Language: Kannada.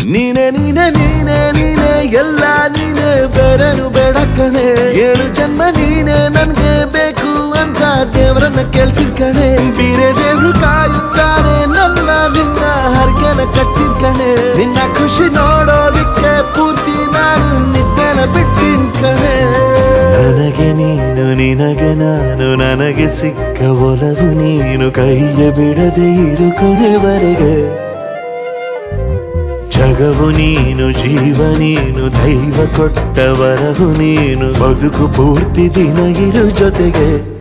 ನೀನೆ ನೀನೆ ನೀನೆ ನೀನೆ ಎಲ್ಲ ನೀನೆ ಬೇರೆನು ಬೇಡ ಕಣೆ ಏಳು ಜನ್ಮ ನೀನೆ ನನ್ಗೆ ಬೇಕು ಅಂತ ದೇವರನ್ನ ಕೇಳ್ತೀನಿ ಕಣೆ ಬೇರೆ ದೇವ್ರು ಕಾಯುತ್ತಾರೆ ನನ್ನ ನಿನ್ನ ಹರ್ಗೆನ ಕಟ್ಟಿನ ಕಣೆ ನಿನ್ನ ಖುಷಿ ನೋಡೋದಿಕ್ಕೆ ಪೂರ್ತಿ ನಾನು ನಿದ್ದೆನ ಬಿಟ್ಟಿನ್ ಕಣೆ ನನಗೆ ನೀನು ನಿನಗೆ ನಾನು ನನಗೆ ಸಿಕ್ಕ ಒಲವು ನೀನು ಕೈಯ ಬಿಡದೆ ಇರು ಕೊನೆವರೆಗೆ ಜಗವು ನೀನು ಜೀವ ನೀನು ದೈವ ಕೊಟ್ಟ ವರವು ನೀನು ಬದುಕು ಪೂರ್ತಿ ದಿನ ಇರು ಜೊತೆಗೆ